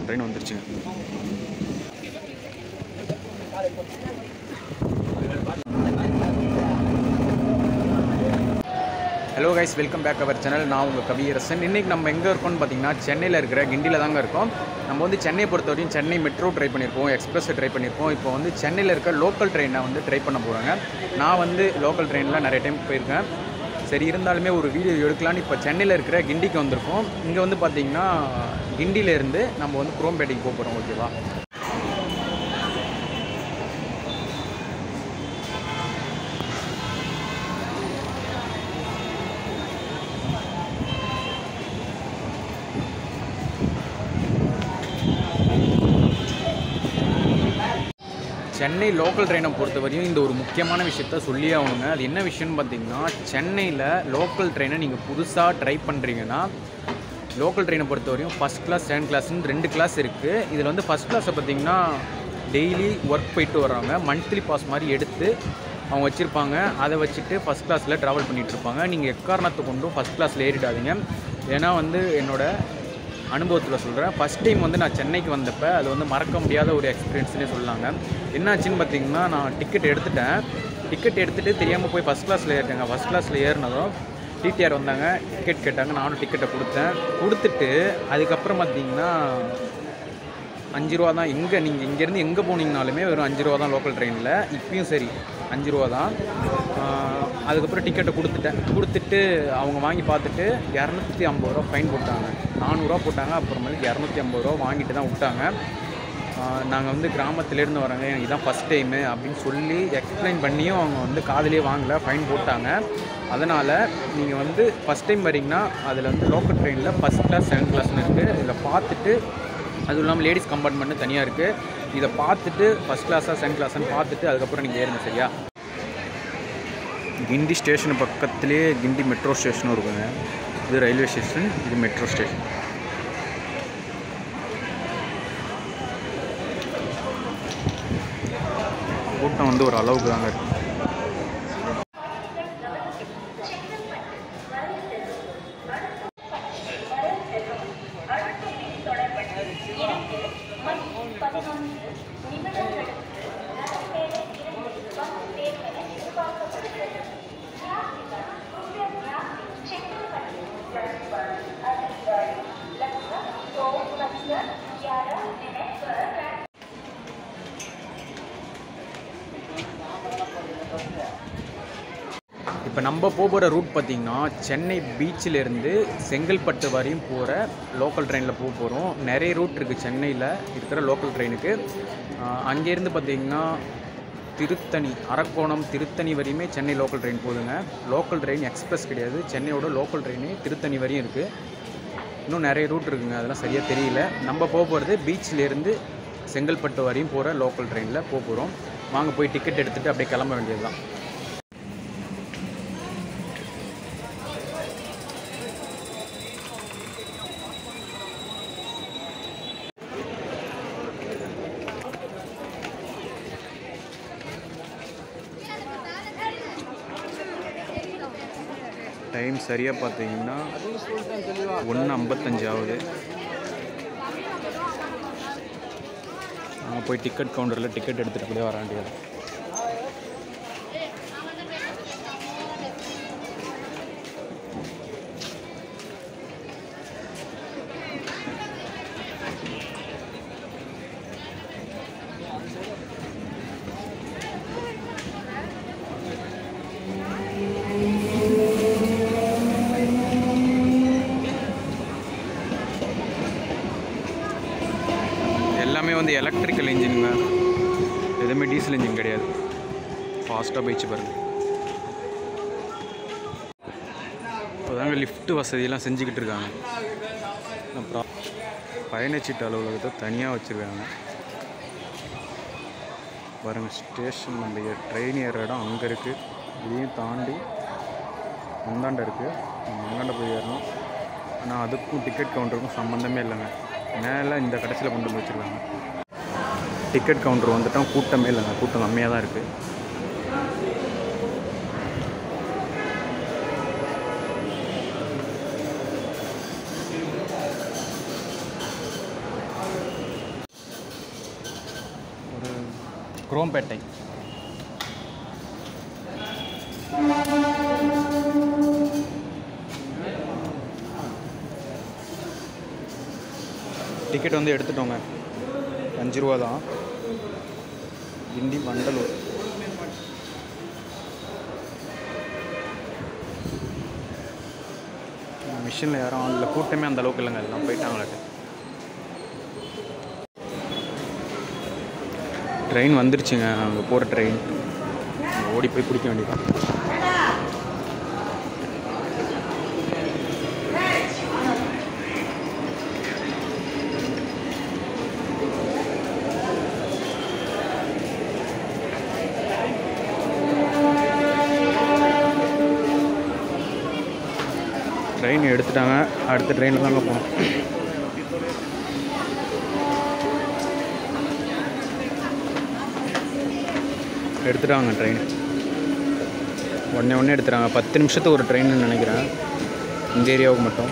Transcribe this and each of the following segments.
train வந்துருச்சுங்க hello guys welcome back our channel நான் உங்கள் கவியரசன் இன்றைக்கி நம்ம எங்கே இருக்கோம்னு பார்த்தீங்கன்னா சென்னையில் இருக்கிற கிண்டியில் தாங்க இருக்கோம் நம்ம வந்து சென்னையை பொறுத்தவரையும் சென்னை மெட்ரோ ட்ரை பண்ணியிருக்கோம் எக்ஸ்பிரஸ் ட்ரை பண்ணியிருக்கோம் இப்போ வந்து சென்னையில் இருக்க லோக்கல் ட்ரெயினை வந்து ட்ரை பண்ண போகிறாங்க நான் வந்து லோக்கல் ட்ரெயினில் நிறைய டைம் போயிருக்கேன் சரி இருந்தாலுமே ஒரு வீடியோ எடுக்கலான்னு இப்போ சென்னையில் இருக்கிற கிண்டிக்கு வந்திருக்கோம் இங்கே வந்து பார்த்தீங்கன்னா கிண்டியிலேருந்து நம்ம வந்து குரோம்பேட்டைக்கு போக போகிறோம் ஓகேவா சென்னை லோக்கல் ட்ரெயினை பொறுத்தவரையும் இந்த ஒரு முக்கியமான விஷயத்த சொல்லியே ஆகணுங்க அது என்ன விஷயம்னு பார்த்தீங்கன்னா சென்னையில் லோக்கல் ட்ரெயினை நீங்கள் புதுசாக ட்ரை பண்ணுறீங்கன்னா லோக்கல் ட்ரெயினை பொறுத்தவரையும் ஃபஸ்ட் கிளாஸ் செகண்ட் கிளாஸ்னு ரெண்டு கிளாஸ் இருக்குது இதில் வந்து ஃபஸ்ட் கிளாஸை பார்த்தீங்கன்னா டெய்லி ஒர்க் போயிட்டு வர்றாங்க மந்த்லி பாஸ் மாதிரி எடுத்து அவங்க வச்சுருப்பாங்க அதை வச்சுட்டு ஃபஸ்ட் கிளாஸில் ட்ராவல் பண்ணிகிட்டு இருப்பாங்க நீங்கள் எக்காரணத்தை கொண்டும் ஃபஸ்ட் கிளாஸில் ஏறிடாதீங்க ஏன்னா வந்து என்னோட அனுபவத்தில் சொல்கிறேன் ஃபஸ்ட் டைம் வந்து நான் சென்னைக்கு வந்தப்போ அது வந்து மறக்க முடியாத ஒரு எக்ஸ்பீரியன்ஸ்னே சொல்லாங்க என்னாச்சுன்னு பார்த்தீங்கன்னா நான் டிக்கெட் எடுத்துட்டேன் டிக்கெட் எடுத்துகிட்டு தெரியாமல் போய் ஃபஸ்ட் கிளாஸில் ஏறிட்டேங்க ஃபஸ்ட் கிளாஸில் ஏறினதும் டிடிஆர் வந்தாங்க டிக்கெட் கேட்டாங்க நானும் டிக்கெட்டை கொடுத்தேன் கொடுத்துட்டு அதுக்கப்புறம் பார்த்தீங்கன்னா அஞ்சு ரூபா தான் எங்கே நீங்கள் இங்கேருந்து எங்கே போனீங்கனாலுமே வெறும் அஞ்சு ரூபா தான் லோக்கல் ட்ரெயினில் இப்பயும் சரி அஞ்சு ரூபா தான் ஆஹ் அதுக்கப்புறம் டிக்கெட்டை கொடுத்துட்டேன் கொடுத்துட்டு அவங்க வாங்கி பார்த்துட்டு இரநூத்தி ஐம்பது ரூபா ஃபைன் போட்டாங்க நானூறுரூவா போட்டாங்க அப்புறமேலுக்கு இரநூத்தி ஐம்பது ரூபா வாங்கிட்டு தான் விட்டாங்க நாங்கள் வந்து கிராமத்துலேருந்து வரோங்க எனக்கு இதான் ஃபஸ்ட் டைமு அப்படின்னு சொல்லி எக்ஸ்பிளைன் பண்ணியும் அவங்க வந்து காதுலேயே வாங்கலை ஃபைன் போட்டாங்க அதனால் நீங்கள் வந்து ஃபஸ்ட் டைம் வரீங்கன்னா அதில் வந்து லோக்கல் ட்ரெயினில் ஃபஸ்ட் கிளாஸ் செகண்ட் கிளாஸ்னு இருக்குது இதில் பார்த்துட்டு அதுவும் இல்லாமல் லேடிஸ் கம்பார்ட்மெண்ட்டு தனியாக இருக்குது இதை பார்த்துட்டு ஃபஸ்ட் கிளாஸாக செகண்ட் கிளாஸ்னு பார்த்துட்டு அதுக்கப்புறம் நீங்கள் ஏறுங்க சரியா கிண்டி ஸ்டேஷன் பக்கத்துலேயே கிண்டி மெட்ரோ ஸ்டேஷனும் இருக்குங்க இது ரயில்வே ஸ்டேஷன் இது மெட்ரோ ஸ்டேஷன் கூட்டம் வந்து ஒரு அளவுக்கு தாங்க இருக்கு இப்போ நம்ம போகிற ரூட் பார்த்திங்கன்னா சென்னை பீச்சிலேருந்து செங்கல்பட்டு வரையும் போகிற லோக்கல் ட்ரெயினில் போக போகிறோம் நிறைய ரூட் இருக்குது சென்னையில் இருக்கிற லோக்கல் ட்ரெயினுக்கு அங்கேருந்து பார்த்திங்கன்னா திருத்தணி அரக்கோணம் திருத்தணி வரையுமே சென்னை லோக்கல் ட்ரெயின் போகுதுங்க லோக்கல் ட்ரெயின் எக்ஸ்பிரஸ் கிடையாது சென்னையோட லோக்கல் ட்ரெயினே திருத்தணி வரையும் இருக்குது இன்னும் நிறைய ரூட் இருக்குங்க அதெல்லாம் சரியாக தெரியல நம்ம போக போகிறது பீச்லேருந்து செங்கல்பட்டு வரையும் போகிற லோக்கல் ட்ரெயினில் போக போகிறோம் வாங்க போய் டிக்கெட் எடுத்துகிட்டு அப்படியே கிளம்ப வேண்டியது தான் டைம் சரியாக பார்த்தீங்கன்னா ஒன்று ஐம்பத்தஞ்சு ஆகுது நாங்கள் போய் டிக்கெட் கவுண்டரில் டிக்கெட் எடுத்துகிட்டு அப்படியே வர வேண்டியது எல்லாமே வந்து எலக்ட்ரிக்கல் இன்ஜினுங்க எதுவுமே டீசல் இன்ஜின் கிடையாது ஃபாஸ்ட்டாக போயிடுச்சு பாருங்க இப்போதாங்க லிஃப்ட் வசதியெல்லாம் செஞ்சுக்கிட்டு இருக்காங்க அப்புறம் பயணச்சீட்டு அலுவலகத்தை தனியாக வச்சுருக்காங்க பாருங்கள் ஸ்டேஷன் நம்ம ட்ரெயின் ஏற இடம் அங்கே இருக்குது இதையும் தாண்டி அந்தாண்ட இருக்குது நம்ம அந்தாண்ட போய் ஏறணும் ஆனால் அதுக்கும் டிக்கெட் கவுண்டருக்கும் சம்மந்தமே இல்லைங்க மேலே இந்த கடைசியில் கொண்டு வந்து வச்சுருக்காங்க டிக்கெட் கவுண்டர் வந்துட்டோம் கூட்டமே இல்லைங்க கூட்டம் கம்மியாக தான் இருக்குது குரோம்பேட்டை டிக்கெட் வந்து எடுத்துட்டோங்க அஞ்சு ரூபா தான் கிண்டி வண்டலூர் மிஷினில் யாரும் ஆளில் கூட்டமே அந்த அளவுக்கு இல்லைங்க எல்லாம் போயிட்டாங்களாட்டு ட்ரெயின் வந்துருச்சுங்க அங்கே போகிற ட்ரெயின் ஓடி போய் பிடிக்க வேண்டியதான் ட்ரெயின் எடுத்துட்டாங்க அடுத்த ட்ரெயினில் தாங்க போகணும் எடுத்துட்டாங்க ட்ரெயின் உடனே உடனே எடுத்துட்டாங்க பத்து நிமிஷத்துக்கு ஒரு ட்ரெயின்னு நினைக்கிறேன் இந்த ஏரியாவுக்கு மட்டும்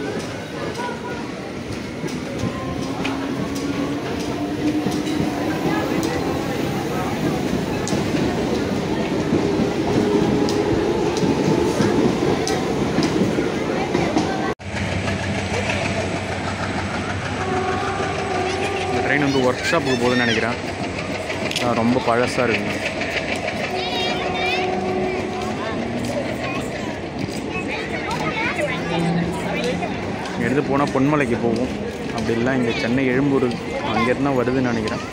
இந்த ட்ரெயின் வந்து ஒர்க் ஷாப்புக்கு போகுதுன்னு நினைக்கிறேன் அதான் ரொம்ப பழசாக இருக்குங்க எடுத்து போனால் பொன்மலைக்கு போகும் அப்படி இல்லை இங்கே சென்னை எழும்பூர் அங்கேருந்து தான் வருதுன்னு நினைக்கிறேன்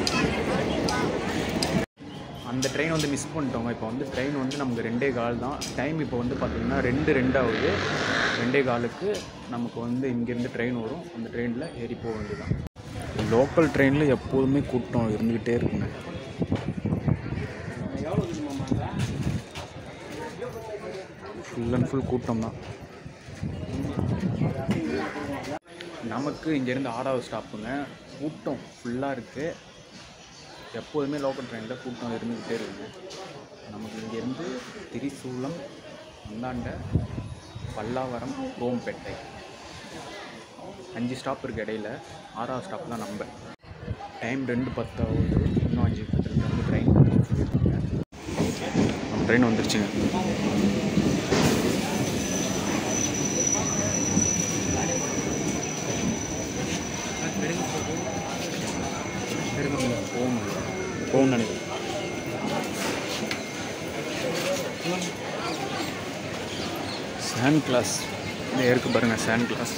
அந்த ட்ரெயின் வந்து மிஸ் பண்ணிட்டோங்க இப்போ வந்து ட்ரெயின் வந்து நமக்கு ரெண்டே கால் தான் டைம் இப்போ வந்து பார்த்திங்கன்னா ரெண்டு ரெண்டாவது ரெண்டே காலுக்கு நமக்கு வந்து இங்கேருந்து ட்ரெயின் வரும் அந்த ட்ரெயினில் ஏறி போக வேண்டியதான் லோக்கல் ட்ரெயினில் எப்போதுமே கூட்டம் இருந்துக்கிட்டே இருக்குங்க ஃபுல் அண்ட் ஃபுல் கூட்டம் தான் நமக்கு இங்கேருந்து ஆறாவது ஸ்டாப்புங்க கூட்டம் ஃபுல்லாக இருக்குது எப்போதுமே லோக்கல் ட்ரெயினில் கூட்டம் இருந்துக்கிட்டே இருக்குங்க நமக்கு இங்கேருந்து திரிசூலம் அந்தாண்ட பல்லாவரம் ரோம்பேட்டை அஞ்சு ஸ்டாப் இருக்குது இடையில ஆறாவது ஸ்டாப் தான் நம்ம டைம் ரெண்டு பத்தாவது இன்னும் அஞ்சு பத்து வந்து ட்ரெயின் சொல்லியிருக்காங்க நம்ம ட்ரெயின் வந்துருச்சுங்க போகணும் போகணும்னு நினைக்கிறேன் சாண்ட் கிளாஸ் இது இருக்கு பாருங்க சாண்ட் கிளாஸ்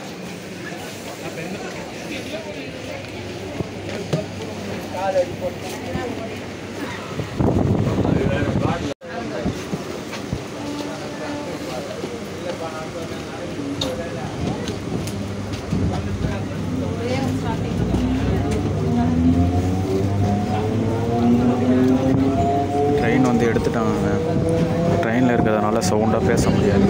ட்ரெயின் வந்து எடுத்துட்டாங்க ட்ரெயினில் இருக்கிறதுனால சவுண்டாக பேச முடியாது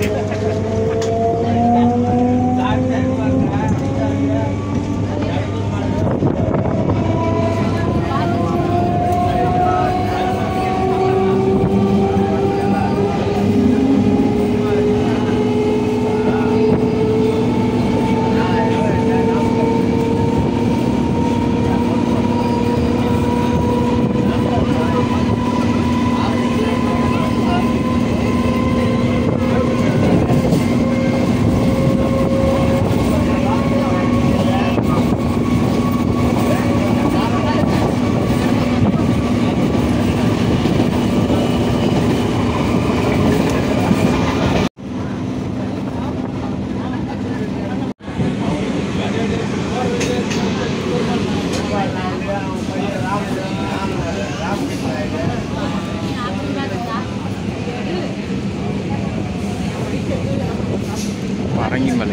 பரங்கிமலை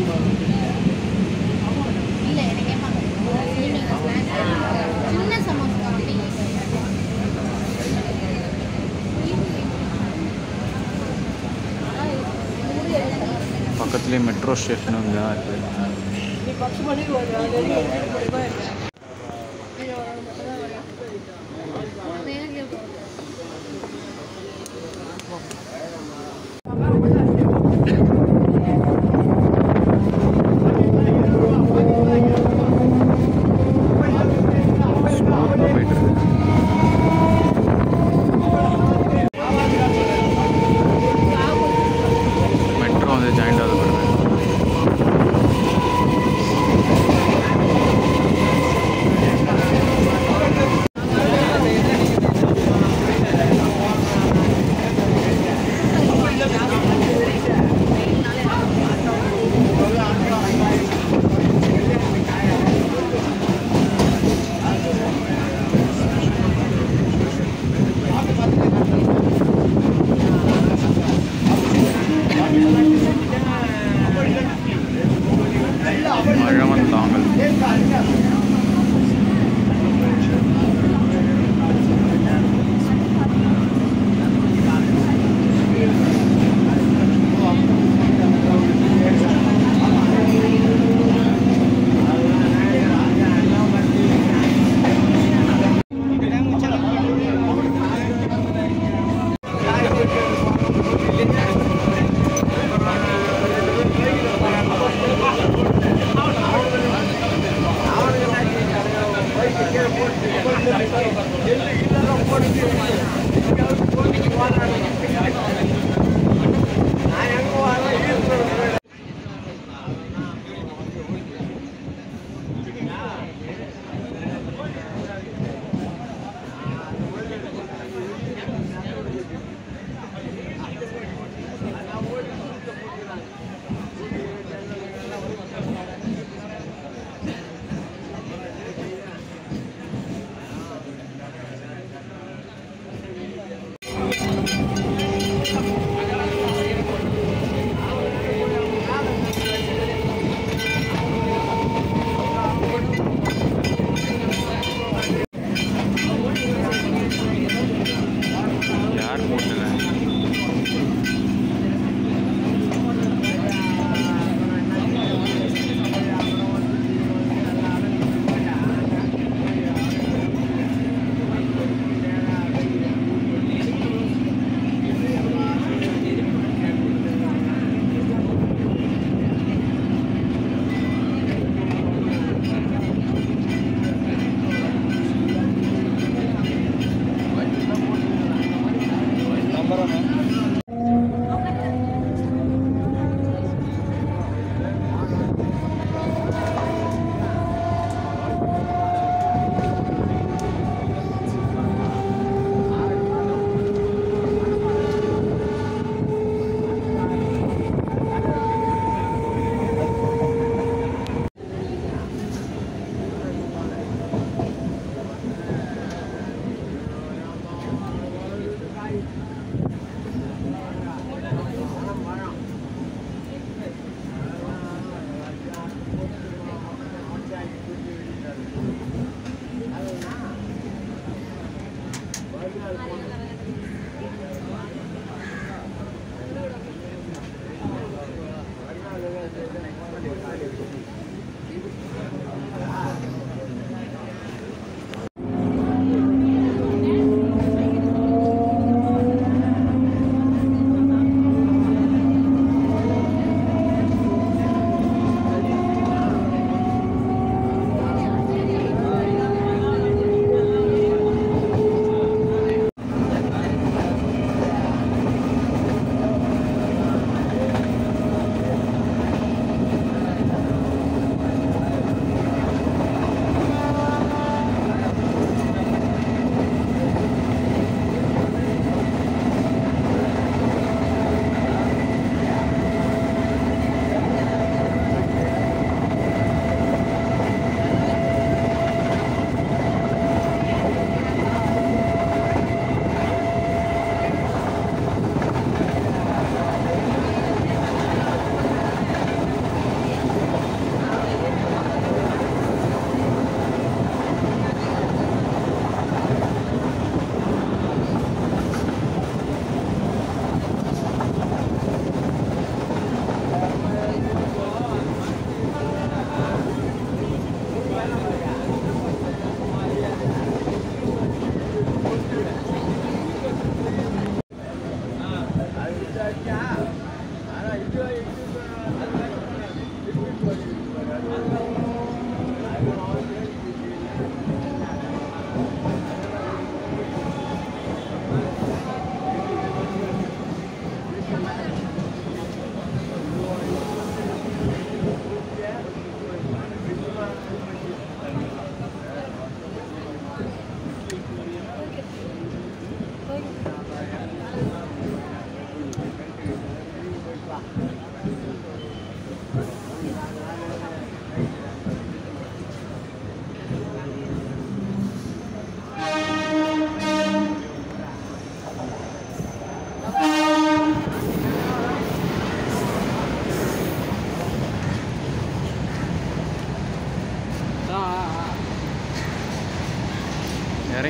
இல்ல எனக்கு கேட்பாங்க சின்ன சமோசா அப்படி பக்கத்துலேயே மெட்ரோ ஸ்டேஷன் வந்து தான் இருக்குது ஸ்மூத்தாக போயிட்டு இருக்கு மழவன் தாங்கல் யார் போட்டுங்க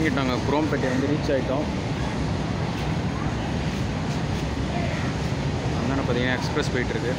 இறங்கிட்டாங்க குரோம்பேட்டை வந்து ரீச் ஆகிட்டோம் அங்கே பார்த்தீங்கன்னா எக்ஸ்பிரஸ் போயிட்டுருக்கு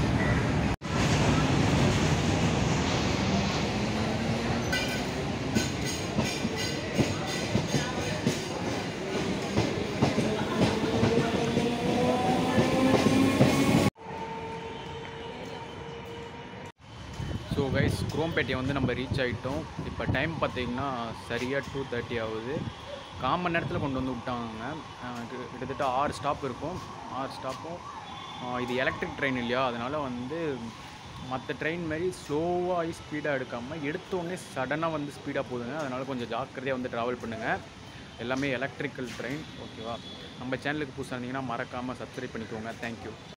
ஸோ கைஸ் குரோம்பேட்டை வந்து நம்ம ரீச் ஆகிட்டோம் இப்போ டைம் பார்த்தீங்கன்னா சரியாக டூ தேர்ட்டி ஆகுது கால் மணி நேரத்தில் கொண்டு வந்து விட்டாங்க அஹ் கிட்ட- கிட்டத்தட்ட ஆறு ஸ்டாப் இருக்கும் ஆறு ஸ்டாப்பும் இது எலக்ட்ரிக் ட்ரெயின் இல்லையா அதனால் வந்து மற்ற ட்ரெயின் மாதிரி ஸ்லோவாகி ஸ்பீடாக எடுக்காமல் எடுத்தோடனே சடனாக வந்து ஸ்பீடாக போகுதுங்க அதனால் கொஞ்சம் ஜாக்கிரதையாக வந்து ட்ராவல் பண்ணுங்கள் எல்லாமே எலக்ட்ரிக்கல் ட்ரெயின் ஓகேவா நம்ம சேனலுக்கு புதுசாக இருந்தீங்கன்னா மறக்காமல் சப்ஸ்கிரைப் பண்ணிக்கோங்க தேங்க்யூ